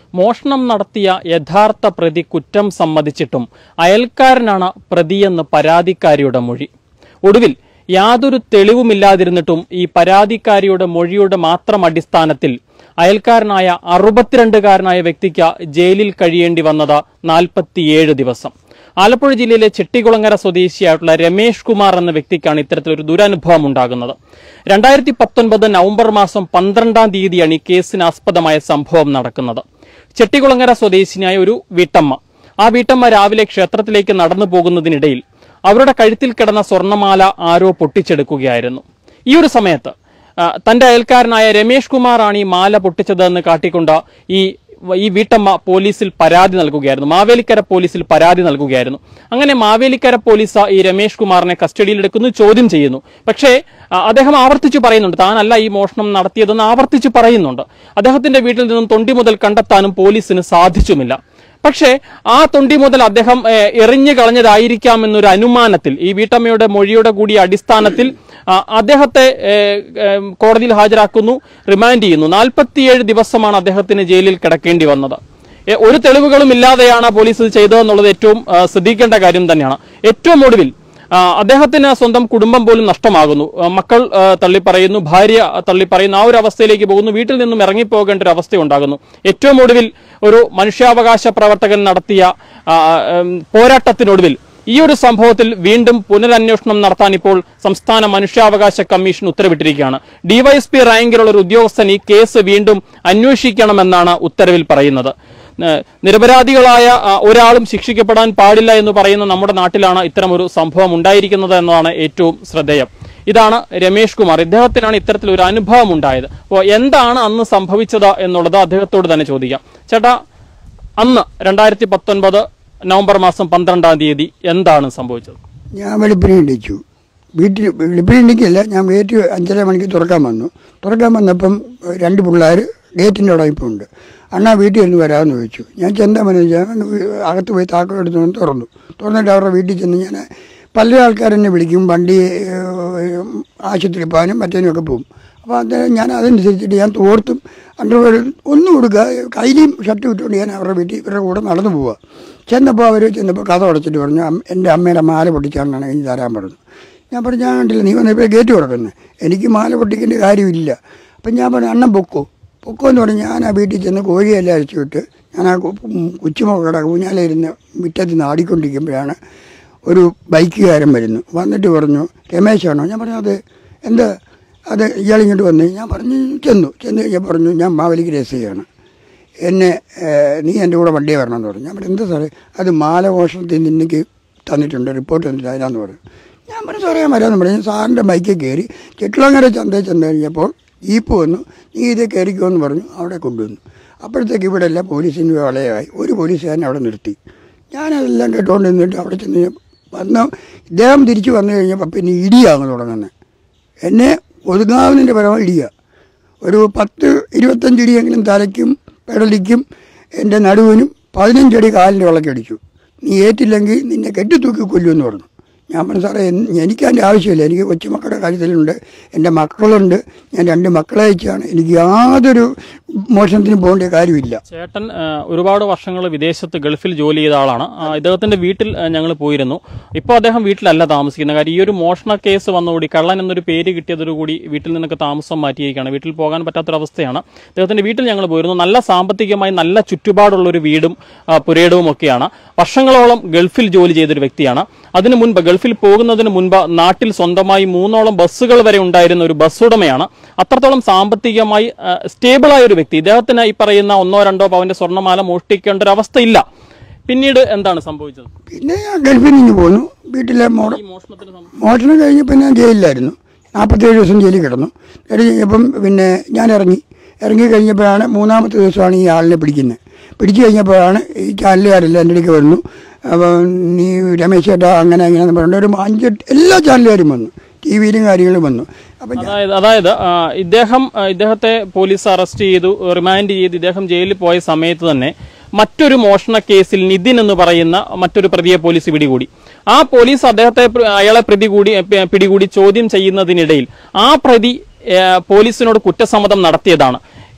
മോഷണം നടത്തിയ യഥാർത്ഥ പ്രതി കുറ്റം സമ്മതിച്ചിട്ടും അയൽക്കാരനാണ് പ്രതിയെന്ന് പരാതിക്കാരിയുടെ മൊഴി ഒടുവിൽ യാതൊരു തെളിവുമില്ലാതിരുന്നിട്ടും ഈ പരാതിക്കാരിയുടെ മൊഴിയുടെ മാത്രം അടിസ്ഥാനത്തിൽ അയൽക്കാരനായ അറുപത്തിരണ്ടുകാരനായ വ്യക്തിക്ക് ജയിലിൽ കഴിയേണ്ടി വന്നത് നാൽപ്പത്തിയേഴ് ദിവസം ആലപ്പുഴ ജില്ലയിലെ ചെട്ടികുളങ്ങര സ്വദേശിയായിട്ടുള്ള രമേഷ് കുമാർ എന്ന വ്യക്തിക്കാണ് ഇത്തരത്തിലൊരു ദുരനുഭവം ഉണ്ടാകുന്നത് രണ്ടായിരത്തി പത്തൊൻപത് നവംബർ മാസം പന്ത്രണ്ടാം തീയതിയാണ് ഈ കേസിന് ആസ്പദമായ സംഭവം നടക്കുന്നത് ചെട്ടികുളങ്ങര സ്വദേശിനിയായ ഒരു വീട്ടമ്മ ആ വീട്ടമ്മ രാവിലെ ക്ഷേത്രത്തിലേക്ക് നടന്നു പോകുന്നതിനിടയിൽ അവരുടെ കഴുത്തിൽ കിടന്ന സ്വർണമാല ആരോ പൊട്ടിച്ചെടുക്കുകയായിരുന്നു ഈ ഒരു സമയത്ത് ആ, തന്റെ അയൽക്കാരനായ രമേഷ് കുമാറാണ് ഈ മാല പൊട്ടിച്ചതെന്ന് കാട്ടിക്കൊണ്ട് ഈ ഈ വീട്ടമ്മ പോലീസിൽ പരാതി നൽകുകയായിരുന്നു മാവേലിക്കര പോലീസിൽ പരാതി നൽകുകയായിരുന്നു അങ്ങനെ മാവേലിക്കര പോലീസ് ഈ രമേഷ് കുമാറിനെ കസ്റ്റഡിയിലെടുക്കുന്നു ചോദ്യം ചെയ്യുന്നു പക്ഷേ ആ, അദ്ദേഹം ആവർത്തിച്ചു പറയുന്നുണ്ട് താനല്ല ഈ മോഷണം നടത്തിയതെന്ന് ആവർത്തിച്ചു പറയുന്നുണ്ട് അദ്ദേഹത്തിന്റെ വീട്ടിൽ നിന്നും തൊണ്ടി മുതൽ കണ്ടെത്താനും പോലീസിന് സാധിച്ചുമില്ല പക്ഷേ ആ തൊണ്ടി മുതൽ അദ്ദേഹം ഏഹ്, എറിഞ്ഞു കളഞ്ഞതായിരിക്കാം എന്നൊരു അനുമാനത്തിൽ ഈ വീട്ടമ്മയുടെ മൊഴിയുടെ കൂടി അടിസ്ഥാനത്തിൽ ആ, അദ്ദേഹത്തെ ഏഹ്, ഏഹ്, കോടതിയിൽ ഹാജരാക്കുന്നു റിമാൻഡ് ചെയ്യുന്നു നാൽപ്പത്തിയേഴ് ദിവസമാണ് അദ്ദേഹത്തിന് ജയിലിൽ കിടക്കേണ്ടി വന്നത് ഏ, ഒരു തെളിവുകളും ഇല്ലാതെയാണ് പോലീസ് ഇത് ചെയ്തതെന്നുള്ളത് ഏറ്റവും ആ, ശ്രദ്ധിക്കേണ്ട കാര്യം തന്നെയാണ് ഏറ്റവും ഒടുവിൽ ആ, അദ്ദേഹത്തിന് സ്വന്തം കുടുംബം പോലും നഷ്ടമാകുന്നു ആ, മക്കൾ ആ, തള്ളിപ്പറയുന്നു ഭാര്യ തള്ളിപ്പറയുന്നു ആ ഒരു അവസ്ഥയിലേക്ക് പോകുന്നു വീട്ടിൽ നിന്നും ഇറങ്ങിപ്പോകേണ്ട ഒരു അവസ്ഥ ഉണ്ടാകുന്നു ഏറ്റവും ഒടുവിൽ ഒരു മനുഷ്യാവകാശ പ്രവർത്തകൻ നടത്തിയ ആ, ഉം, പോരാട്ടത്തിനൊടുവിൽ ഈ ഒരു സംഭവത്തിൽ വീണ്ടും പുനരന്വേഷണം നടത്താൻ ഇപ്പോൾ സംസ്ഥാന മനുഷ്യാവകാശ കമ്മീഷൻ ഉത്തരവിട്ടിരിക്കുകയാണ് ഡിവൈഎസ്പി റാങ്കിലുള്ള ഒരു ഉദ്യോഗസ്ഥൻ ഈ കേസ് വീണ്ടും അന്വേഷിക്കണമെന്നാണ് ഉത്തരവിൽ പറയുന്നത് ഏഹ് നിരപരാധികളായ ആ, ഒരാളും ശിക്ഷിക്കപ്പെടാൻ പാടില്ല എന്ന് പറയുന്ന നമ്മുടെ നാട്ടിലാണ് ഇത്തരമൊരു സംഭവം ഉണ്ടായിരിക്കുന്നത് എന്നതാണ് ഏറ്റവും ശ്രദ്ധേയം ഇതാണ് രമേഷ് കുമാർ ഇദ്ദേഹത്തിനാണ് ഇത്തരത്തിലൊരു അനുഭവം ഉണ്ടായത് അപ്പോൾ എന്താണ് അന്ന് സംഭവിച്ചത് എന്നുള്ളത് അദ്ദേഹത്തോട് തന്നെ ചോദിക്കാം ചേട്ടാ അന്ന് രണ്ടായിരത്തി പത്തൊൻപത് നവംബർ മാസം പന്ത്രണ്ടാം തീയതി എന്താണ് സംഭവിച്ചത് ഞാൻ വെളുപ്പിനെ ഇടിച്ചു വീട്ടിൽ വെളുപ്പിനെ ഇടിക്കില്ല ഞാൻ ഗേറ്റ് അഞ്ചര മണിക്ക് തുറക്കാൻ വന്നു തുറക്കാൻ വന്നപ്പം രണ്ട് പിള്ളേർ ഗേറ്റിൻ്റെ അവിടെ ഇപ്പോൾ ഉണ്ട് അണ്ണാ വീട്ടിൽ നിന്ന് വരാമെന്ന് ചോദിച്ചു ഞാൻ ചെന്താ മതി ഞാൻ അകത്ത് പോയി താക്കോൽ എടുത്ത് കൊണ്ട് തുറന്നു തുറന്നിട്ട് അവരുടെ വീട്ടിൽ ചെന്ന് ഞാൻ പല ആൾക്കാരെന്നെ വിളിക്കും വണ്ടി ഏഹ്, ആശുപത്രിയിൽ പോകാനും മറ്റേതിനൊക്കെ പോകും അപ്പോൾ അത് ഞാൻ അതനുസരിച്ചിട്ട് ഞാൻ തോർത്തും അണ്ടർവെയർ ഒന്നും കൊടുക്കുക കയ്യിലും ഷർട്ട് ഇട്ടുകൊണ്ട് ഞാൻ അവരുടെ വീട്ടിൽ ഇവരുടെ കൂടെ നടന്നു പോവുക ചെന്നപ്പോൾ അവർ ചെന്നപ്പോൾ കഥ അടച്ചിട്ട് പറഞ്ഞു "അം- എൻ്റെ അമ്മയുടെ മാല പൊട്ടിച്ചാണ് എനിക്ക് തരാൻ പറഞ്ഞു ഞാൻ പറഞ്ഞു ഞാൻ കണ്ടില്ല നീ വന്നപ്പോൾ ഗേറ്റ് തുറക്കുന്നത് എനിക്ക് മാല പൊട്ടിക്കേണ്ട കാര്യമില്ല അപ്പം ഞാൻ പറഞ്ഞു അണ്ണൻ പൊക്കോ പൊക്കോ എന്ന് പറഞ്ഞ് ഞാൻ ആ വീട്ടിൽ ചെന്ന് കോഴിയെല്ലാം അരച്ചു വിട്ട് ഞാൻ ആ കുച്ചുമക്കളുടെ ഊഞ്ഞാലിരുന്ന് മുറ്റത്ത് നിന്ന് ആടിക്കൊണ്ടിരിക്കുമ്പോഴാണ് ഒരു ബൈക്കുകാരൻ വരുന്നു വന്നിട്ട് പറഞ്ഞു രമേശാണോ ഞാൻ പറഞ്ഞു അത് എന്താ അത് ഇയാളിങ്ങോട്ട് വന്ന് ഞാൻ പറഞ്ഞു ചെന്നു ചെന്ന് കഴിഞ്ഞാൽ പറഞ്ഞു ഞാൻ മാവലിക്ക് രസയാണ് എന്നെ ഏഹ്, നീ എൻ്റെ കൂടെ വണ്ടിയെ വരണമെന്ന് പറഞ്ഞു ഞാൻ പറഞ്ഞു എന്താ സാറേ അത് മാലഘോഷത്തിൽ നിന്നെനിക്ക് തന്നിട്ടുണ്ട് റിപ്പോർട്ട് തന്നിട്ട് അതിനാന്ന് പറഞ്ഞു ഞാൻ പറഞ്ഞു സാറേ ഞാൻ വരാമെന്ന് പറഞ്ഞു സാറിൻ്റെ ബൈക്കിൽ കയറി ചെട്ടിളങ്ങര ചന്തയിൽ ചെന്ന് കഴിഞ്ഞപ്പോൾ ജീപ്പ് വന്നു നീ ഇത് കയറിക്കോ എന്ന് പറഞ്ഞു അവിടെ കൊണ്ടുവന്നു അപ്പോഴത്തേക്ക് ഇവിടെ എല്ലാം പോലീസിന് വളയമായി ഒരു പോലീസുകാരനെ അവിടെ നിർത്തി ഞാനതെല്ലാം കേട്ടോണ്ട് നിന്നിട്ട് അവിടെ ചെന്ന് വന്ന് ഇദ്ദേഹം തിരിച്ചു വന്നു കഴിഞ്ഞപ്പോൾ പിന്നെ ഇടിയാണ് തുടങ്ങുന്നത് എന്നെ ഒതുങ്ങാവുന്നതിൻ്റെ പരമായി ഇടിയ ഒരു പത്ത് ഇരുപത്തഞ്ച് ഇടിയെങ്കിലും തലയ്ക്കും പെടലിക്കും എൻ്റെ നടുവിനും പതിനഞ്ചടി കാലിൻ്റെ വിളക്കടിച്ചു നീ ഏറ്റില്ലെങ്കിൽ നിന്നെ കെട്ടിത്തൂക്കി കൊല്ലുമെന്ന് പറഞ്ഞു ഞാൻ പറഞ്ഞു സാറേ എൻ- എനിക്ക് അതിൻ്റെ ആവശ്യമില്ല എനിക്ക് കൊച്ചുമക്കളുടെ കാര്യത്തിലുണ്ട് എൻ്റെ മക്കളുണ്ട് ഞാൻ രണ്ട് മക്കളെ അയച്ചാണ് എനിക്ക് യാതൊരു മോഷണത്തിന് പോകേണ്ട കാര്യമില്ല ചേട്ടൻ ആ, ഒരുപാട് വർഷങ്ങൾ വിദേശത്ത് ഗൾഫിൽ ജോലി ചെയ്ത ആളാണ് ആ, ഇദ്ദേഹത്തിന്റെ വീട്ടിൽ ഞങ്ങൾ പോയിരുന്നു ഇപ്പോൾ അദ്ദേഹം വീട്ടിലല്ല താമസിക്കുന്നത് കാര്യം ഈ ഒരു മോഷണ കേസ് വന്നുകൂടി കള്ളൻ എന്നൊരു പേര് കിട്ടിയതോടുകൂടി വീട്ടിൽ നിന്നൊക്കെ താമസം മാറ്റിയിരിക്കുകയാണ് വീട്ടിൽ പോകാൻ പറ്റാത്തൊരവസ്ഥയാണ് അദ്ദേഹത്തിന്റെ വീട്ടിൽ ഞങ്ങൾ പോയിരുന്നു നല്ല സാമ്പത്തികമായി നല്ല ചുറ്റുപാടുള്ള ഒരു വീടും ആ, പുരയിടവും ഒക്കെയാണ് വർഷങ്ങളോളം ഗൾഫിൽ ജോലി ചെയ്തൊരു വ്യക്തിയാണ് അതിനു മുൻപ് ഗൾഫിൽ പോകുന്നതിന് മുൻപ് നാട്ടിൽ സ്വന്തമായി മൂന്നോളം ബസ്സുകൾ വരെ ഉണ്ടായിരുന്ന ഒരു ബസ് ഉടമയാണ് അത്രത്തോളം സാമ്പത്തികമായി സ്റ്റേബിൾ ആയ ഒരു വ്യക്തി ഇദ്ദേഹത്തിന് ഈ പറയുന്ന ഒന്നോ രണ്ടോ പവന്റെ സ്വർണ്ണമാല മോഷ്ടിക്കേണ്ട ഒരു അവസ്ഥയില്ല പിന്നീട് എന്താണ് സംഭവിച്ചത് പിന്നെ ഞാൻ ഗൾഫിൽ നിന്ന് പോന്നു വീട്ടിലെ മോഡ ഈ മോഷണത്തിന് സം- മോഷണം കഴിഞ്ഞപ്പോൾ ഞാൻ ജയിലിലായിരുന്നു നാൽപ്പത്തേഴ് ദിവസം ജയിലിൽ കിടന്നു അത് കഴിഞ്ഞപ്പം പിന്നെ ഞാൻ ഇറങ്ങി ഇറങ്ങി കഴിഞ്ഞപ്പോഴാണ് മൂന്നാമത്തെ ദിവസമാണ് ഈ ആളിനെ പിടിക്കുന്നത് പിടിച്ചു കഴിഞ്ഞപ്പോഴാണ് ഈ ചാനലുകാരെല്ലാം എൻ്റെ അടുക്ക് വന്നു അപ്പം നീ രമേശ് ചേട്ടാ അങ്ങനെ അങ്ങനെ എന്ന് പറഞ്ഞിട്ട് ഒരു അഞ്ചെട്ട് എല്ലാ ചാനലുകാരും വന്നു ടി വിയിലും കാര്യങ്ങളും വന്നു അപ്പം ഞാൻ അതായത് അതായത് ആ, ഇദ്ദേഹം ആ, ഇദ്ദേഹത്തെ പോലീസ് അറസ്റ്റ് ചെയ്തു റിമാൻഡ് ചെയ്ത് ഇദ്ദേഹം ജയിലിൽ പോയ സമയത്ത് തന്നെ മറ്റൊരു മോഷണ കേസിൽ നിതിൻ എന്ന് പറയുന്ന മറ്റൊരു പ്രതിയെ പോലീസ് പിടികൂടി ആ പോലീസ് അദ്ദേഹത്തെ പ്ര- അയാളെ പ്രതി കൂടി പി- പിടികൂടി ചോദ്യം ചെയ്യുന്നതിനിടയിൽ ആ പ്രതി ഏ, പോലീസിനോട് കുറ്റസമ്മതം നടത്തിയതാണ്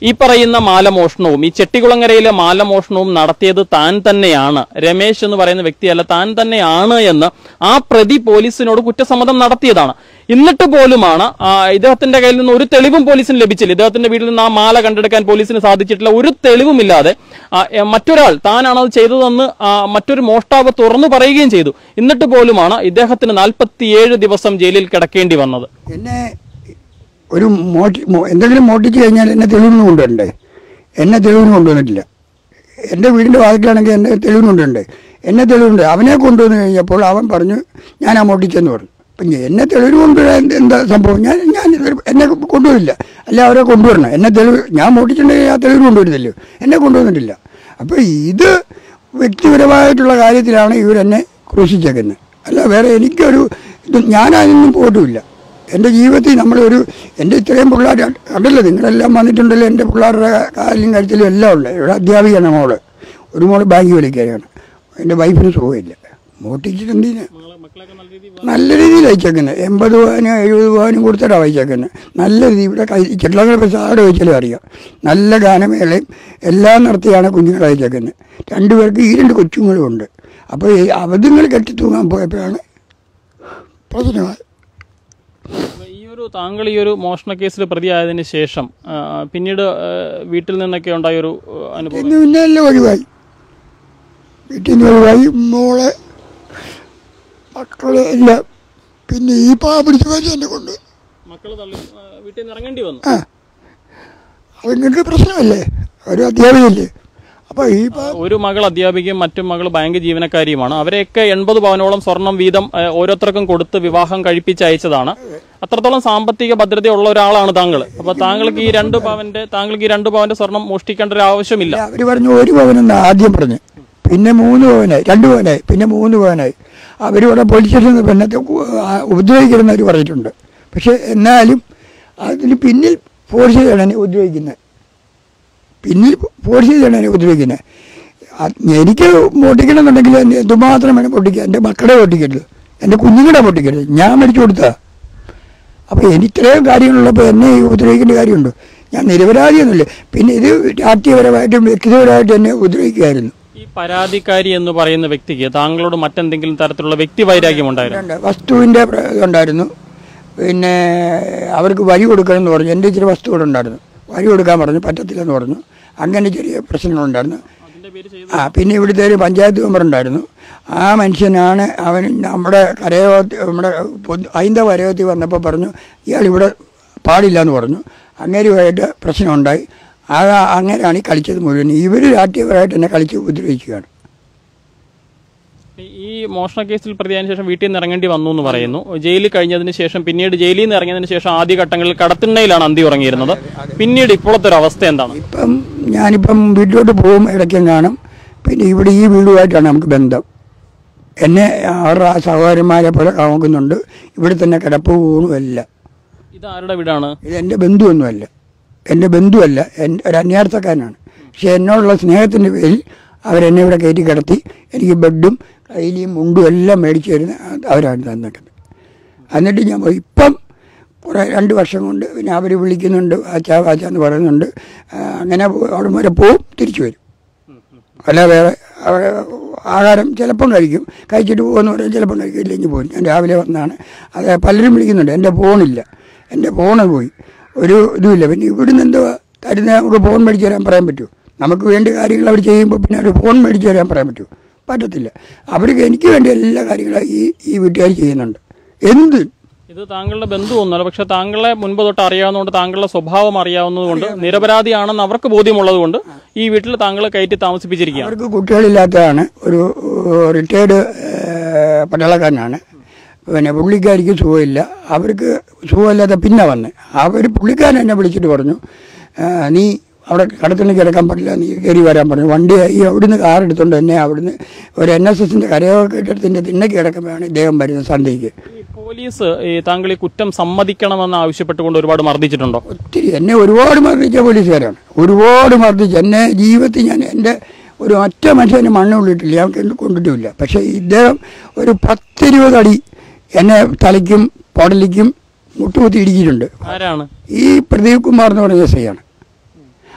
ഈ പറയുന്ന മാലമോഷണവും ഈ ചെട്ടികുളങ്ങരയിലെ മാലമോഷണവും നടത്തിയത് താൻ തന്നെയാണ് രമേശ് എന്ന് പറയുന്ന വ്യക്തിയല്ല താൻ തന്നെയാണ് എന്ന് ആ പ്രതി പോലീസിനോട് കുറ്റസമ്മതം നടത്തിയതാണ് എന്നിട്ട് പോലുമാണ് ആ, ഇദ്ദേഹത്തിന്റെ കയ്യിൽ നിന്ന് ഒരു തെളിവും പോലീസിന് ലഭിച്ചില്ല ഇദ്ദേഹത്തിന്റെ വീട്ടിൽ നിന്ന് ആ മാല കണ്ടെടുക്കാൻ പോലീസിന് സാധിച്ചിട്ടില്ല ഒരു തെളിവുമില്ലാതെ ആ, എ, മറ്റൊരാൾ താനാണ് അത് ചെയ്തതെന്ന് ആ, മറ്റൊരു മോഷ്ടാവ് തുറന്നു പറയുകയും ചെയ്തു എന്നിട്ട് പോലുമാണ് ഇദ്ദേഹത്തിന് നാൽപ്പത്തിയേഴ് ദിവസം ജയിലിൽ കിടക്കേണ്ടി വന്നത് എന്നെ ഒരു മോട്ടി മോ- എന്തെങ്കിലും മോട്ടിച്ച് കഴിഞ്ഞാൽ എന്നെ തെളിവിന് കൊണ്ടുവരണ്ടേ എന്നെ തെളിവിന് കൊണ്ടുവന്നിട്ടില്ല എൻ്റെ വീടിൻ്റെ വാതിലാണെങ്കിൽ എന്നെ തെളിവിന് കൊണ്ടുവരണ്ടേ എന്നെ തെളിവുണ്ട് അവനെ കൊണ്ടുവന്ന് കഴിഞ്ഞപ്പോൾ അവൻ പറഞ്ഞു ഞാൻ ആ മോട്ടിച്ചെന്ന് പറഞ്ഞു അപ്പം ഞാൻ- എന്നെ തെളിവിന് കൊണ്ടുവരാൻ എന്ത് എന്താ സംഭവം ഞാൻ ഞാൻ ഇതുവരെ എന്നെ കൊണ്ടുവരില്ല അല്ല അവരെ കൊണ്ടുവരണം എന്നെ തെളിവ് ഞാൻ മോട്ടിച്ചിട്ടുണ്ടെങ്കിൽ ആ തെളിവിന് കൊണ്ടുവരുന്നില്ലയോ എന്നെ കൊണ്ടുവന്നിട്ടില്ല അപ്പോൾ ഇത് വ്യക്തിപരമായിട്ടുള്ള കാര്യത്തിലാണ് ഇവരെന്നെ ക്രൂശിച്ചേക്കുന്നത് അല്ല വേറെ എനിക്കൊരു ഇത് ഞാൻ അതിനൊന്നും പോയിട്ടുമില്ല എൻ്റെ ജീവിതത്തിൽ നമ്മളൊരു എൻ്റെ ഇത്രയും പിള്ളേർ കണ്ടല്ലോ നിങ്ങളെല്ലാം വന്നിട്ടുണ്ടല്ലോ എൻ്റെ പിള്ളേരുടെ കാലിലും കഴുത്തിലും എല്ലാം ഉണ്ട് ഇവിടെ അധ്യാപികയാണ് മോള് ഒരു മോള് ബാങ്ക് വിളിക്കാനാണ് എൻ്റെ വൈഫിന് സുഖമില്ല മോട്ടിച്ചിട്ടുണ്ടെങ്കിൽ നല്ല രീതിയിൽ അയച്ചേക്കുന്നത് എൺപത് പവനും എഴുപത് പവനും കൊടുത്തിട്ടാണ് അയച്ചേക്കുന്നത് നല്ല രീതി ഇവിടെ കൈ ചെള്ളങ്ങൾ പൈസ ആടെ വെച്ചാലും അറിയാം നല്ല ഗാനമേളയും എല്ലാം നടത്തിയാണ് കുഞ്ഞുങ്ങൾ അയച്ചേക്കുന്നത് രണ്ടുപേർക്ക് ഈ രണ്ട് കൊച്ചുങ്ങളും ഉണ്ട് അപ്പോൾ ഈ അവധങ്ങൾ കെട്ടി തൂങ്ങാൻ പോയപ്പോഴാണ് പ്രശ്നമായി അപ്പൊ ഈ ഒരു താങ്കൾ ഈ ഒരു മോഷണ കേസിൽ പ്രതിയായതിനു ശേഷം ആ, പിന്നീട് ആ, വീട്ടിൽ നിന്നൊക്കെ ഉണ്ടായ ഒരു ആ, അനുഭവം ഇന്ന് പിന്നെ എല്ലാം ഒഴിവായി വീട്ടിൽ നിന്ന് ഒഴിവായി മോളെ മക്കളെ എല്ലാം പിന്നെ ഈ പാ പിടിച്ച് വെച്ച് എന്നെ കൊണ്ട് മക്കൾ തള്ളി ആ, വീട്ടിൽ നിന്ന് ഇറങ്ങേണ്ടി വന്നു ആ അതുങ്ങൾക്ക് പ്രശ്നമല്ലേ ഒരു അധ്യാപികല്ലേ അപ്പോൾ ഈ പാ ഒരു മകൾ അധ്യാപികയും മറ്റും മകൾ ബാങ്ക് ജീവനക്കാരിയുമാണ് അവരെയൊക്കെ എൺപത് പവനോളം സ്വർണം വീതം ആ, ഓരോരുത്തർക്കും കൊടുത്ത് വിവാഹം കഴിപ്പിച്ച് അയച്ചതാണ് അത്രത്തോളം സാമ്പത്തിക ഭദ്രതയുള്ള ഒരാളാണ് താങ്കൾ അപ്പൊ താങ്കൾക്ക് ഈ രണ്ട് പവന്റെ താങ്കൾക്ക് ഈ രണ്ട് പവന്റെ സ്വർണം മോഷ്ടിക്കേണ്ട ഒരു ആവശ്യമില്ല അവർ പറഞ്ഞു ഒരു പവനെന്ന് ആദ്യം പറഞ്ഞു പിന്നെ മൂന്ന് പവനായി രണ്ട് പവനായി പിന്നെ മൂന്ന് പവനായി അവരിവിടെ പോലീസ് സ്റ്റേഷനിൽ പെണ്ണത്തെ ഉപദ്രവിക്കണമെന്ന് അവർ പറഞ്ഞിട്ടുണ്ട് പക്ഷെ എന്നാലും അതിന് പിന്നിൽ ഫോഴ്സ് ചെയ്താണ് എന്നെ ഉപദ്രവിക്കുന്നത് പിന്നിൽ ഫോഴ്സ് ചെയ്താണ് എന്നെ ഉപദ്രവിക്കുന്നത് അത് എനിക്ക് പൊട്ടിക്കണമെന്നുണ്ടെങ്കിൽ എന്നെ എന്തുമാത്രം വേണം പൊട്ടിക്കുക എൻ്റെ മക്കളെ പൊട്ടിക്കരുത് എൻ്റെ കുഞ്ഞുങ്ങളെ പൊട്ടിക്കരുത് ഞാൻ മരിച്ചു കൊടുത്താ അപ്പോൾ എനിക്ക് ഇത്രയും കാര്യങ്ങളുള്ളപ്പോൾ എന്നെ ഈ ഉപദ്രവിക്കേണ്ട കാര്യമുണ്ട് ഞാൻ നിരപരാധിയൊന്നുമില്ല പിന്നെ ഇത് രാഷ്ട്രീയപരമായിട്ടും വ്യക്തിപരമായിട്ടും എന്നെ ഉപദ്രവിക്കുമായിരുന്നു ഈ പരാതിക്കാരി എന്ന് പറയുന്ന വ്യക്തിക്ക് താങ്കളോട് മറ്റെന്തെങ്കിലും തരത്തിലുള്ള വ്യക്തി വൈരാഗ്യം ഉണ്ടായിരുന്നു ഉണ്ട്. വസ്തുവിൻ്റെ പ്ര- ഇതുണ്ടായിരുന്നു പിന്നെ അവർക്ക് വഴി കൊടുക്കണം എന്ന് പറഞ്ഞു എൻ്റെ ഇച്ചിരി വസ്തു കൂടെ ഉണ്ടായിരുന്നു വഴി കൊടുക്കാൻ പറഞ്ഞു പറ്റത്തില്ലെന്ന് പറഞ്ഞു അങ്ങനെ ചെറിയ പ്രശ്നങ്ങളുണ്ടായിരുന്നു അതിന്റെ പേര് ചെയ്ത ആ പിന്നെ ഇവിടുത്തെ ഒരു പഞ്ചായത്ത് മെമ്പർ ഉണ്ടായിരുന്നു ആ മനുഷ്യനാണ് അവൻ നമ്മുടെ കരയോത്തി നമ്മുടെ പൊതു- ഹൈന്ദവ കരയോത്തി വന്നപ്പോൾ പറഞ്ഞു ഇയാൾ ഇവിടെ പാടില്ല എന്ന് പറഞ്ഞു അങ്ങേരുമായിട്ട് പ്രശ്നമുണ്ടായി ആ അങ്ങനെയാണ് ഈ കളിച്ചത് മുഴുവൻ ഇവർ രാഷ്ട്രീയപരമായിട്ട് എന്നെ കളിച്ച് ഉപദ്രവിക്കുകയാണ് ഈ മോഷണ കേസിൽ പ്രതിയായതിനു ശേഷം വീട്ടിൽ നിന്ന് ഇറങ്ങേണ്ടി വന്നു എന്ന് പറയുന്നു ജയിലിൽ കഴിഞ്ഞതിന് ശേഷം പിന്നീട് ജയിലിൽ നിന്ന് ഇറങ്ങിയതിനു ശേഷം ആദ്യഘട്ടങ്ങളിൽ കടത്തിണ്ണയിലാണ് അന്തി ഉറങ്ങിയിരുന്നത് പിന്നീട് ഇപ്പോഴത്തെ ഒരു അവസ്ഥ എന്താണ് ഇപ്പം ഞാനിപ്പം വീട്ടിലോട്ട് പോകും ഇടയ്ക്കും കാണും പിന്നെ ഇവിടെ ഈ വീടുമായിട്ടാണ് നമുക്ക് ബന്ധം എന്നെ അവരുടെ ആ സഹോദരന്മാരെ പോലെ നോക്കുന്നുണ്ട് ഇവിടെ തന്നെ കിടപ്പ് ഊണും എല്ലാം ഇത് ആരുടെ വീടാണ് ഇത് എൻ്റെ ബന്ധുവൊന്നുമല്ല എൻ്റെ ബന്ധുവല്ല എൻ്റെ ഒരു അന്യാർത്ഥക്കാരനാണ് പക്ഷെ എന്നോടുള്ള സ്നേഹത്തിൻ്റെ പേരിൽ അവരെന്നെ ഇവിടെ കയറ്റി കിടത്തി എനിക്ക് ബെഡും കൈലിയും മുണ്ടും എല്ലാം മേടിച്ചു തരുന്ന അവരാണ് തന്നിട്ടുണ്ട് എന്നിട്ട് ഞാൻ പോയി ഇപ്പം കുറേ രണ്ട് വർഷം കൊണ്ട് പിന്നെ അവർ വിളിക്കുന്നുണ്ട് ആച്ചാ ആച്ചാ എന്ന് പറയുന്നുണ്ട് ആ, അങ്ങനെ പോ- അവിടെ വരെ പോവും തിരിച്ചു വരും അല്ല വേറെ അവിടെ ആഹാരം ചിലപ്പം കഴിക്കും കഴിച്ചിട്ട് പോകുമെന്ന് പറയും ചിലപ്പം കഴിക്കും ഇല്ലെങ്കിൽ പോകും ഞാൻ രാവിലെ വന്നാണ് അത് പലരും വിളിക്കുന്നുണ്ട് എൻ്റെ ഫോണില്ല എൻ്റെ ഫോണ് പോയി ഒരു ഇതുമില്ല പിന്നെ ഇവിടുന്ന് എന്തോ തരുന്ന നമുക്ക് ഫോൺ മേടിച്ച് തരാൻ പറയാൻ പറ്റുമോ നമുക്ക് വേണ്ട കാര്യങ്ങൾ അവർ ചെയ്യുമ്പോൾ പിന്നെ ഒരു ഫോൺ മേടിച്ച് തരാൻ പറയാൻ പറ്റുമോ പറ്റത്തില്ല അവർക്ക് എനിക്ക് വേണ്ടി എല്ലാ കാര്യങ്ങളും ഈ ഈ വീട്ടുകാർ ചെയ്യുന്നുണ്ട് എന്ത് ഇത് താങ്കളുടെ ബന്ധു ഒന്നുമല്ല പക്ഷെ താങ്കളെ മുൻപ് തൊട്ട് അറിയാവുന്നതുകൊണ്ട് താങ്കളുടെ സ്വഭാവം അറിയാവുന്നതുകൊണ്ട് നിരപരാധിയാണെന്ന് അവർക്ക് ബോധ്യമുള്ളത് കൊണ്ട് ഈ വീട്ടിൽ താങ്കളെ കയറ്റി താമസിപ്പിച്ചിരിക്കുകയാണ് അവർക്ക് കുട്ടികളില്ലാത്തതാണ് ഒരു റിട്ടയർഡ് പട്ടാളക്കാരനാണ് പിന്നെ പുള്ളിക്കാരിക്ക് സുഖമില്ല അവർക്ക് സുഖമില്ലാത്ത പിന്നെ വന്ന് അവർ പുള്ളിക്കാരൻ എന്നെ വിളിച്ചിട്ട് പറഞ്ഞു "ആ, നീ അവിടെ കടത്തിന് കിടക്കാൻ പാടില്ല നീ കയറി വരാൻ പറഞ്ഞു വണ്ടി ഈ അവിടുന്ന് കാർ എടുത്തുകൊണ്ട് എന്നെ അവിടുന്ന് ഒരു എൻ എസ് എസിൻ്റെ കരയോഗത്തിൻ്റെ തിണ്ണയ്ക്ക് കിടക്കുമ്പോഴാണ് ഇദ്ദേഹം വരുന്നത് സന്ധ്യയ്ക്ക് ഈ പോലീസ് ഈ താങ്കൾ ഈ കുറ്റം സമ്മതിക്കണമെന്ന് ആവശ്യപ്പെട്ടുകൊണ്ട് ഒരുപാട് മർദ്ദിച്ചിട്ടുണ്ടോ ഒത്തിരി എന്നെ ഒരുപാട് മർദ്ദിച്ച പോലീസുകാരാണ് ഒരുപാട് മർദ്ദിച്ച് എന്നെ ജീവിതത്തിൽ ഞാൻ എൻ്റെ ഒരു ഒറ്റ മനുഷ്യനെ മണ്ണുള്ളിട്ടില്ല ഞാൻ കൊണ്ട് കൊണ്ടിട്ടുമില്ല പക്ഷേ ഇദ്ദേഹം ഒരു പത്തിരുപത് അടി എന്നെ തലയ്ക്കും പൊടലിക്കും മുട്ടുകുത്തി ഇടിച്ചിട്ടുണ്ട് ആരാണ് ഈ പ്രദീപ് കുമാർ എന്ന് പറഞ്ഞ എസ് ഐയാണ്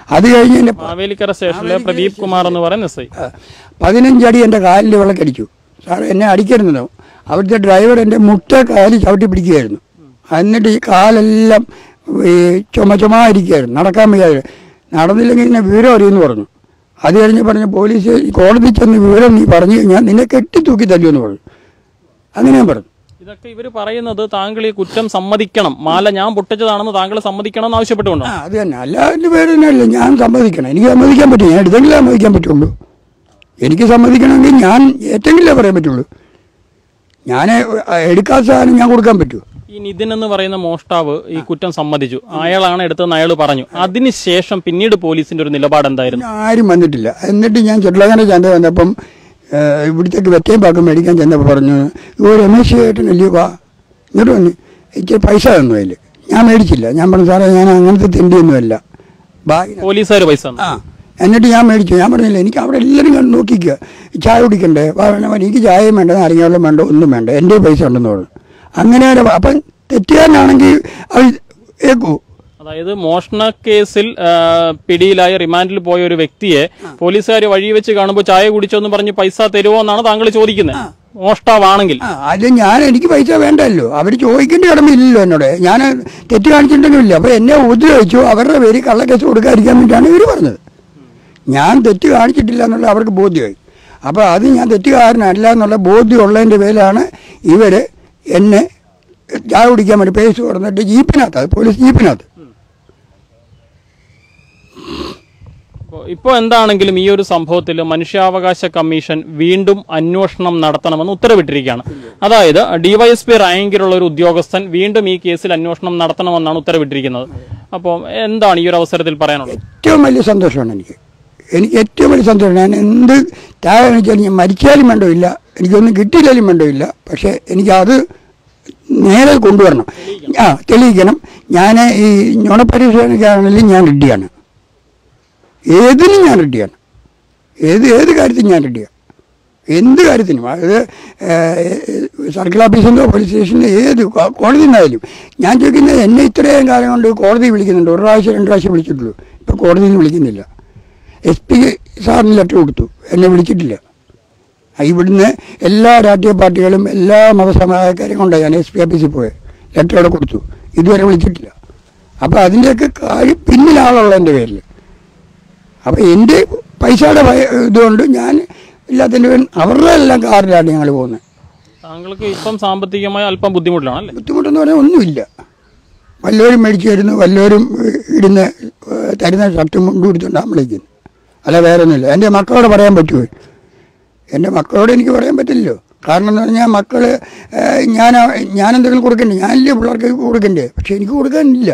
അത് കഴിഞ്ഞ് എൻ്റെ മാവേലിക്കര സ്റ്റേഷനിലെ പ്രദീപ് കുമാർ എന്ന് പറയുന്ന എസ് ഐ ആ, പതിനഞ്ചടി എൻ്റെ കാലിൽ വിളക്കടിച്ചു സാർ എന്നെ അടിക്കരുന്നതോ അവിടുത്തെ ഡ്രൈവർ എൻ്റെ മുട്ട കാലിൽ ചവിട്ടി പിടിക്കുകയായിരുന്നു എന്നിട്ട് ഈ കാലെല്ലാം ഈ ചുമ ചുമായിരിക്കുകയായിരുന്നു നടക്കാൻ വയ്യാതെ നടന്നില്ലെങ്കിൽ എന്നെ വിവരം അറിയുമെന്ന് പറഞ്ഞു അത് കഴിഞ്ഞ് പറഞ്ഞ പോലീസ് ഈ കോടതി ചെന്ന് വിവരം നീ പറഞ്ഞു കഴിഞ്ഞാൽ നിന്നെ കെട്ടി തൂക്കി തല്ലുമെന്ന് പറഞ്ഞു അങ്ങനെ ഞാൻ പറഞ്ഞു ഇതൊക്കെ ഇവർ പറയുന്നത് താങ്കൾ ഈ കുറ്റം സമ്മതിക്കണം മാല ഞാൻ പൊട്ടിച്ചതാണെന്ന് താങ്കൾ സമ്മതിക്കണം എന്ന് ആ ആവശ്യപ്പെട്ടുകൊണ്ടോ അത് തന്നെ അല്ലാതെ പേര് തന്നെയല്ല ഞാൻ സമ്മതിക്കണം എനിക്ക് സമ്മതിക്കാൻ പറ്റും ഞാൻ എടുത്തെങ്കിലേ സമ്മതിക്കാൻ പറ്റുള്ളൂ എനിക്ക് സമ്മതിക്കണമെങ്കിൽ ഞാൻ ഏറ്റെങ്കിലേ പറയാൻ പറ്റുള്ളൂ ഞാൻ എടുക്കാത്ത സാധനം ഞാൻ കൊടുക്കാൻ പറ്റുമോ ഈ നിതിൻ എന്ന് പറയുന്ന മോഷ്ടാവ് ഈ കുറ്റം സമ്മതിച്ചു അയാളാണ് എടുത്തതെന്ന് അയാൾ പറഞ്ഞു അതിനുശേഷം പിന്നീട് പോലീസിന്റെ ഒരു നിലപാട് എന്തായിരുന്നു ആരും വന്നിട്ടില്ല എന്നിട്ട് ഞാൻ ചെറുളകനെ ചന്ത വന്നപ്പം ഏഹ്, ഇവിടുത്തേക്ക് വെറ്റയും പാക്കും മേടിക്കാൻ ചെന്നപ്പോൾ പറഞ്ഞു ഓ രമേശ് ചേട്ടനല്ലേ വാ ഇങ്ങോട്ട് വന്ന് ഇച്ചിരി പൈസ തന്നു അതിൽ ഞാൻ മേടിച്ചില്ല ഞാൻ പറഞ്ഞു സാറേ ഞാൻ അങ്ങനത്തെ തിണ്ടിയൊന്നുമല്ല ബാഗിന് പോലീസുകാർ പൈസ തന്നു. ആ എന്നിട്ട് ഞാൻ മേടിച്ചു ഞാൻ പറഞ്ഞില്ല എനിക്ക് അവിടെ എല്ലാവരും കണ്ട് നോക്കിക്കുക ചായ കുടിക്കണ്ടേ വാ വേണ്ട വേണ്ട എനിക്ക് ചായയും വേണ്ട നാരങ്ങ വേണ്ട ഒന്നും വേണ്ട എൻ്റെ പൈസ ഉണ്ടെന്ന് പറഞ്ഞു അങ്ങനെ ഒരു- അപ്പം തെറ്റുകാരനാണെങ്കിൽ അത് ഏക്കൂ അതായത് മോഷണ കേസിൽ ആ, പിടിയിലായി റിമാൻഡിൽ പോയ ഒരു വ്യക്തിയെ പോലീസുകാർ വഴി വെച്ച് കാണുമ്പോൾ ചായ കുടിച്ചോന്ന് പറഞ്ഞ് പൈസ തരുമോ എന്നാണ് താങ്കൾ ചോദിക്കുന്നത് മോഷ്ടാവാണെങ്കിൽ ആ അത് ഞാൻ എനിക്ക് പൈസ വേണ്ടല്ലോ അവർ ചോദിക്കേണ്ട കടമയില്ലല്ലോ എന്നോട് ഞാൻ തെറ്റ് കാണിച്ചിട്ടുണ്ടെങ്കിലില്ല അപ്പോൾ എന്നെ ഉപദ്രവിച്ചു അവരുടെ പേര് കള്ളക്കേസ് കൊടുക്കാതിരിക്കാൻ വേണ്ടിയിട്ടാണ് ഇവർ പറഞ്ഞത് ഞാൻ തെറ്റ് കാണിച്ചിട്ടില്ല എന്നുള്ള അവർക്ക് ബോധ്യമായി അപ്പോൾ അത് ഞാൻ തെറ്റുകാരനല്ല എന്നുള്ള ബോധ്യമുള്ളതിൻ്റെ പേരിലാണ് ഇവർ എന്നെ ചായ കുടിക്കാൻ വേണ്ടി പേസ് കൊടുത്തിട്ട് ജീപ്പിനകത്ത് അത് പോലീസ് ജീപ്പിനകത്ത് ഇപ്പോ- ഇപ്പോ എന്താണെങ്കിലും ഈ ഒരു സംഭവത്തിൽ മനുഷ്യാവകാശ കമ്മീഷൻ വീണ്ടും അന്വേഷണം നടത്തണമെന്ന് ഉത്തരവിട്ടിരിക്കുകയാണ് അതായത് ഡിവൈഎസ്പി റാങ്കിലുള്ള ഒരു ഉദ്യോഗസ്ഥൻ വീണ്ടും ഈ കേസിൽ അന്വേഷണം നടത്തണമെന്നാണ് ഉത്തരവിട്ടിരിക്കുന്നത് അപ്പോൾ എന്താണ് ഈ ഒരു അവസരത്തിൽ പറയാനുള്ളത് ഏറ്റവും വലിയ സന്തോഷമാണ് എനിക്ക് എനിക്ക് ഏറ്റവും വലിയ സന്തോഷം ഞാൻ എന്ത് ത്യാഗം കാണിച്ചാലും ഞാൻ മരിച്ചാലും വേണ്ടമില്ല എനിക്കൊന്നും കിട്ടിയില്ലാലും വേണ്ടമില്ല പക്ഷേ എനിക്കത് നേരെ കൊണ്ടുവരണം ആ തെളിയിക്കണം ഞാൻ ഈ നുണപരിശോധനയ്ക്കാണെങ്കിലും ഞാൻ റെഡിയാണ് ഏതിനും ഞാൻ റെഡിയാണ് ഏത് ഏത് കാര്യത്തിനും ഞാൻ റെഡിയാണ് എന്ത് കാര്യത്തിനും അത് സർക്കിൾ ഓഫീസിൽ നിന്നോ പോലീസ് സ്റ്റേഷനിലോ ഏത് കോ- കോടതി നിന്നായാലും ഞാൻ ചോദിക്കുന്നത് എന്നെ ഇത്രയും കാലം കൊണ്ട് കോടതി വിളിക്കുന്നുണ്ട് ഒരു പ്രാവശ്യം രണ്ട് പ്രാവശ്യം വിളിച്ചിട്ടുള്ളൂ ഇപ്പോൾ കോടതിയിൽ നിന്ന് വിളിക്കുന്നില്ല എസ് പി സാറിന് ലെറ്റർ കൊടുത്തു എന്നെ വിളിച്ചിട്ടില്ല ആ, ഇവിടുന്ന് എല്ലാ രാഷ്ട്രീയ പാർട്ടികളും എല്ലാ മതസമുദായക്കാരെയും കൊണ്ടാണ് ഞാൻ എസ് പി ഓഫീസിൽ പോയത് ലെറ്റർ അവിടെ കൊടുത്തു ഇതുവരെ വിളിച്ചിട്ടില്ല അപ്പോൾ അതിൻ്റെയൊക്കെ കാര്യം പിന്നിലാളുള്ളതിൻ്റെ പേരിൽ അപ്പോൾ എൻ്റെ പൈസയുടെ ഭയ- ഇതുകൊണ്ട് ഞാൻ ഇല്ലാത്തതിൻ്റെ പേരിൽ അവരുടെ എല്ലാം കാറിലാണ് ഞങ്ങൾ പോകുന്നത് താങ്കൾക്ക് ഇപ്പം സാമ്പത്തികമായി അല്പം ബുദ്ധിമുട്ടിലാണ് അല്ലേ ബുദ്ധിമുട്ടെന്ന് പറയാൻ ഒന്നുമില്ല വല്ലവരും മേടിച്ചു തരുന്നു വല്ലവരും ഏഹ്, ഇടുന്ന ഏഹ്, തരുന്ന ഷർട്ടും മുണ്ടും എടുത്തുകൊണ്ട് നമ്മളിരിക്കുന്നു അല്ല വേറെ ഒന്നുമില്ല എൻ്റെ മക്കളോട് പറയാൻ പറ്റുമോ എൻ്റെ മക്കളോട് എനിക്ക് പറയാൻ പറ്റില്ലല്ലോ കാരണം എന്ന് പറഞ്ഞാൽ മക്കൾ ഞാൻ ഞാൻ എന്തെങ്കിലും കൊടുക്കണ്ടേ ഞാനില്ലേ പിള്ളേർക്ക് കൊടുക്കണ്ടേ പക്ഷെ എനിക്ക് കൊടുക്കാനില്ല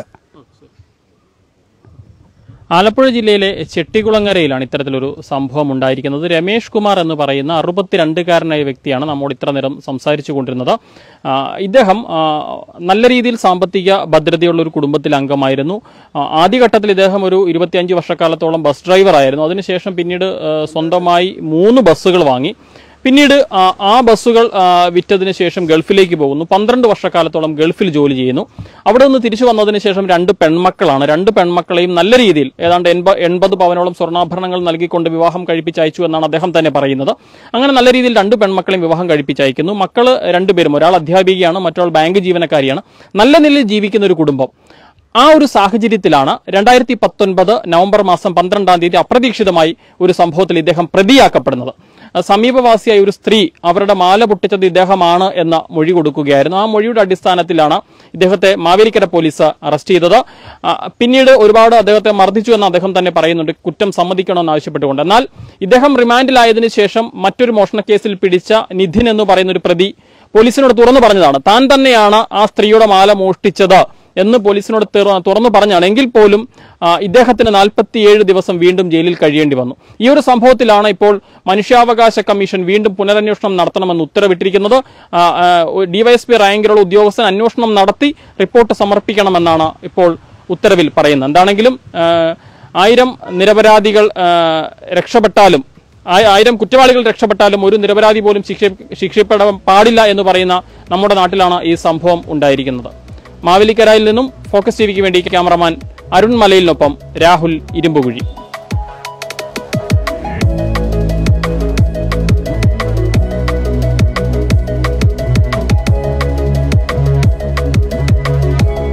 ആലപ്പുഴ ജില്ലയിലെ ചെട്ടികുളങ്ങരയിലാണ് ഇത്തരത്തിലൊരു സംഭവം ഉണ്ടായിരിക്കുന്നത് രമേഷ് കുമാർ എന്ന് പറയുന്ന അറുപത്തിരണ്ടുകാരനായ വ്യക്തിയാണ് നമ്മോട് ഇത്ര നേരം സംസാരിച്ചു കൊണ്ടിരുന്നത് ആ, ഇദ്ദേഹം ആ, നല്ല രീതിയിൽ സാമ്പത്തിക ഭദ്രതയുള്ള ഒരു കുടുംബത്തിൽ അംഗമായിരുന്നു ആ, ആദ്യഘട്ടത്തിൽ ഇദ്ദേഹം ഒരു ഇരുപത്തിയഞ്ച് വർഷക്കാലത്തോളം ബസ് ഡ്രൈവറായിരുന്നു അതിനുശേഷം പിന്നീട് ആ, സ്വന്തമായി മൂന്ന് ബസ്സുകൾ വാങ്ങി പിന്നീട് ആ, ആ ബസ്സുകൾ ആ, വിറ്റതിന് ശേഷം ഗൾഫിലേക്ക് പോകുന്നു പന്ത്രണ്ട് വർഷക്കാലത്തോളം ഗൾഫിൽ ജോലി ചെയ്യുന്നു അവിടെ നിന്ന് തിരിച്ചു വന്നതിന് ശേഷം രണ്ട് പെൺമക്കളാണ് രണ്ട് പെൺമക്കളെയും നല്ല രീതിയിൽ ഏതാണ്ട് എൺപ എൺപത് പവനോളം സ്വർണ്ണാഭരണങ്ങൾ നൽകിക്കൊണ്ട് വിവാഹം കഴിപ്പിച്ചയച്ചു എന്നാണ് അദ്ദേഹം തന്നെ പറയുന്നത് അങ്ങനെ നല്ല രീതിയിൽ രണ്ട് പെൺമക്കളെയും വിവാഹം കഴിപ്പിച്ചയക്കുന്നു മക്കള് രണ്ടുപേരും ഒരാൾ അധ്യാപികയാണ് മറ്റൊരാൾ ബാങ്ക് ജീവനക്കാരിയാണ് നല്ല നിലയിൽ ജീവിക്കുന്ന ഒരു കുടുംബം ആ ഒരു സാഹചര്യത്തിലാണ് രണ്ടായിരത്തി പത്തൊൻപത് നവംബർ മാസം പന്ത്രണ്ടാം തീയതി അപ്രതീക്ഷിതമായി ഒരു സംഭവത്തിൽ ഇദ്ദേഹം പ്രതിയാക്കപ്പെടുന്നത് അഹ് സമീപവാസിയായ ഒരു സ്ത്രീ അവരുടെ മാല പൊട്ടിച്ചത് ഇദ്ദേഹമാണ് എന്ന മൊഴി കൊടുക്കുകയായിരുന്നു ആ മൊഴിയുടെ അടിസ്ഥാനത്തിലാണ് ഇദ്ദേഹത്തെ മാവേലിക്കര പോലീസ് അറസ്റ്റ് ചെയ്തത് ആ, പിന്നീട് ഒരുപാട് അദ്ദേഹത്തെ മർദ്ദിച്ചു എന്ന് അദ്ദേഹം തന്നെ പറയുന്നുണ്ട് കുറ്റം സമ്മതിക്കണമെന്ന് ആവശ്യപ്പെട്ടുകൊണ്ട് എന്നാൽ ഇദ്ദേഹം റിമാൻഡിലായതിനു ശേഷം മറ്റൊരു മോഷണക്കേസിൽ പിടിച്ച നിധിൻ എന്ന് പറയുന്ന ഒരു പ്രതി പോലീസിനോട് തുറന്നു പറഞ്ഞതാണ് താൻ തന്നെയാണ് ആ സ്ത്രീയുടെ മാല മോഷ്ടിച്ചത് എന്ന് പോലീസിനോട് തുറ- തുറന്നു പറഞ്ഞാണ് എങ്കിൽ പോലും ആ, ഇദ്ദേഹത്തിന് നാൽപ്പത്തിയേഴ് ദിവസം വീണ്ടും ജയിലിൽ കഴിയേണ്ടി വന്നു ഈ ഒരു സംഭവത്തിലാണ് ഇപ്പോൾ മനുഷ്യാവകാശ കമ്മീഷൻ വീണ്ടും പുനരന്വേഷണം നടത്തണമെന്ന് ഉത്തരവിട്ടിരിക്കുന്നത് ആ, ആ, ഡിവൈഎസ്പി റാങ്കിലുള്ള ഉദ്യോഗസ്ഥൻ അന്വേഷണം നടത്തി റിപ്പോർട്ട് സമർപ്പിക്കണമെന്നാണ് ഇപ്പോൾ ഉത്തരവിൽ പറയുന്നത് എന്താണെങ്കിലും ആ, ആയിരം നിരപരാധികൾ ആ, രക്ഷപ്പെട്ടാലും ആയ- ആയിരം കുറ്റവാളികൾ രക്ഷപ്പെട്ടാലും ഒരു നിരപരാധി പോലും ശിക്ഷ ശിക്ഷപ്പെടാൻ പാടില്ല എന്ന് പറയുന്ന നമ്മുടെ നാട്ടിലാണ് ഈ സംഭവം ഉണ്ടായിരിക്കുന്നത് മാവേലിക്കരായിൽ നിന്നും ഫോക്കസ് ടിവിക്ക് വേണ്ടി ക്യാമറമാൻ അരുൺ മലയിലിനൊപ്പം രാഹുൽ ഇരുമ്പുകുഴി